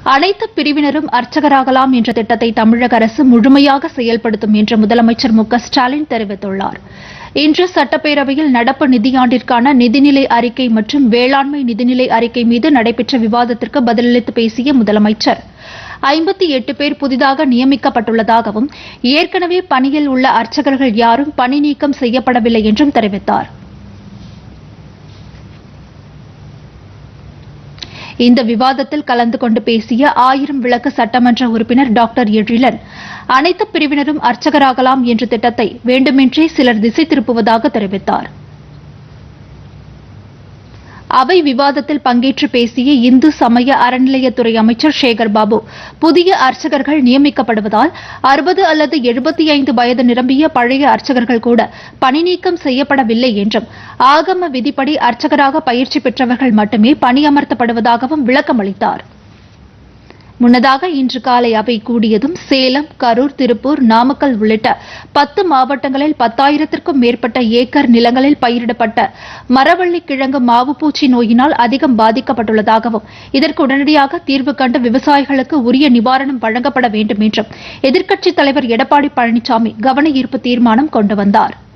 அனைத்து பிரிவினரும் அர்ச்சகராகலாம் என்ற திட்டத்தை தமிழக அரசு முழுமையாக செயல்படுத்தும் என்று முதலமைச்சர் மு க ஸ்டாலின் தெரிவித்துள்ளார் இன்று சட்டப்பேரவையில் நடப்பு நிதியாண்டிற்கான நிதிநிலை அறிக்கை மற்றும் வேளாண்மை நிதிநிலை அறிக்கை மீது நடைபெற்ற விவாதத்திற்கு பதிலளித்து பேசிய முதலமைச்சர் ஐம்பத்தி எட்டு பேர் புதிதாக நியமிக்கப்பட்டுள்ளதாகவும் ஏற்கனவே பணியில் உள்ள அர்ச்சகர்கள் யாரும் பணி நீக்கம் செய்யப்படவில்லை என்றும் தெரிவித்தார் இந்த விவாதத்தில் கலந்து கொண்டு பேசிய ஆயிரம் விளக்கு சட்டமன்ற உறுப்பினர் டாக்டர் எழிலன் அனைத்து பிரிவினரும் அர்ச்சகராகலாம் என்ற திட்டத்தை வேண்டுமென்றே சிலர் திசை திருப்புவதாக தெரிவித்தார் அவை விவாதத்தில் பங்கேற்று பேசிய இந்து சமய அறநிலையத்துறை அமைச்சர் சேகர் பாபு புதிய அர்ச்சகர்கள் நியமிக்கப்படுவதால் அறுபது அல்லது எழுபத்தி ஐந்து வயது நிரம்பிய பழைய அர்ச்சகர்கள் கூட பணி நீக்கம் செய்யப்படவில்லை என்றும் ஆகம விதிப்படி அர்ச்சகராக பயிற்சி பெற்றவர்கள் மட்டுமே பணியமர்த்தப்படுவதாகவும் விளக்கமளித்தார் முன்னதாக இன்று காலை அவை கூடியதும் சேலம் கரூர் திருப்பூர் நாமக்கல் உள்ளிட்ட பத்து மாவட்டங்களில் பத்தாயிரத்திற்கும் மேற்பட்ட ஏக்கர் நிலங்களில் பயிரிடப்பட்ட மரவள்ளி கிழங்கு மாவுப்பூச்சி நோயினால் அதிகம் பாதிக்கப்பட்டுள்ளதாகவும் இதற்கு உடனடியாக தீர்வு கண்டு விவசாயிகளுக்கு உரிய நிவாரணம் வழங்கப்பட வேண்டும் என்றும் எதிர்க்கட்சித் தலைவர் எடப்பாடி பழனிசாமி கவன ஈர்ப்பு தீர்மானம் கொண்டு வந்தாா்